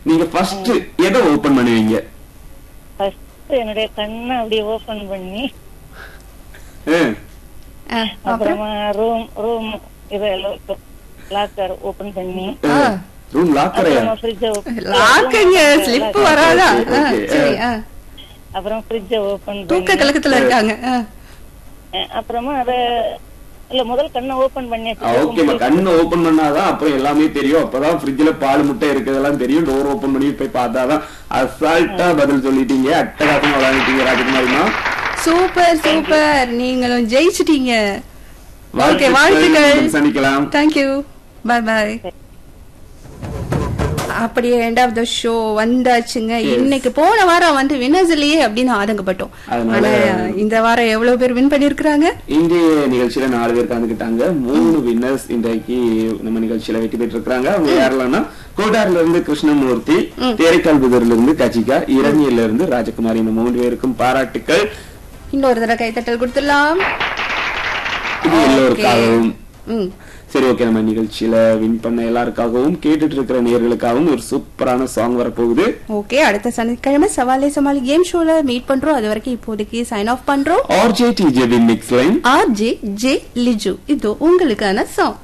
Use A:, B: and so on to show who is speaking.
A: நீங்க ஃபர்ஸ்ட் எதை ஓபன் பண்ணுவீங்க
B: ஃபர்ஸ்ட் என்னுடைய கண்ணை அப்படியே ஓபன் பண்ணி
A: ஆ,
C: ஆ, அப்புறம்
B: அப்புறமா ரூம் ரூம் இது லாக்கர் ஓபன் பண்ணி
C: ஆ.
A: ரூம் லாக்கரையா
B: அப்புறமா ஃப்ரிட்ஜ
C: லாக்குங்க ஸ்லிப் வராதா
A: Okay,
C: ஆ,
A: okay,
C: சரி ஆ.
B: அப்புறம் ஃப்ரிட்ஜ ஓபன்
C: தூக்க
B: பண்ணி
C: கலக்கத்துல இருக்காங்க ஆ.
B: அஹ் அப்புறமா அத இல்ல முதல் கண்ணை ஓபன் பண்ணி
A: ஓகேமா கண்ணு ஓபன் பண்ணாதான் அப்புறம் எல்லாமே தெரியும் அப்பதான் ஃப்ரிட்ஜ்ல பால் முட்டை இருக்கிறதெல்லாம் தெரியும் டோர் ஓபன் பண்ணி போய் பார்த்தாதான் அசால்ட்டா பதில் சொல்லிட்டீங்க அட்டகாசமா விளையாடிட்டீங்க ராஜகுமாரிமா
C: சூப்பர் சூப்பர் நீங்களும் ஜெயிச்சிட்டீங்க ஓகே வாழ்த்துக்கள்
A: மீண்டும் சந்திக்கலாம்
C: தேங்க்யூ பாய் பாய் அப்படியே எண்ட் ஆஃப் த ஷோ வந்தாச்சுங்க இன்னைக்கு போன வாரம் வந்து வின்னர்ஸ் இல்லையே அப்படின்னு ஆதங்கப்பட்டோம்
A: அதனால-
C: ஆனா இந்த வாரம் எவ்வளவு பேர் வின் பண்ணிருக்காங்க
A: இன்றைய நிகழ்ச்சியில நாலு பேர் கலந்துக்கிட்டாங்க மூணு வின்னர்ஸ் இன்றைக்கு நம்ம நிகழ்ச்சியில வெற்றி பெற்று இருக்காங்க அவங்க யாரெல்லாம்னா கோட்டார்ல இருந்து கிருஷ்ணமூர்த்தி தேரைக்கால் புதர்ல இருந்து கஜிகா இரணியில இருந்து ராஜகுமாரி இந்த மூன்று பேருக்கும் பாராட்டுக்கள்
C: இன்னொரு தடவை கைத்தட்டல் கொடுத்துடலாம்
A: இது எல்லோருக்காகவும்
C: ம்
A: சரி ஓகே நம்ம நிகழ்ச்சியில வின் பண்ண எல்லாருக்காகவும் கேட்டுட்டு இருக்கிற நேர்களுக்காகவும் ஒரு சூப்பரான சாங் வரப்போகுது
C: ஓகே அடுத்த சனிக்கிழமை சவாலே சமாளி கேம் ஷோல மீட் பண்றோம் அது வரைக்கும் இப்போதைக்கு சைன் ஆஃப் பண்றோம்
A: RJ DJ mix line
C: R J J Liju இது உங்களுக்கான சாங்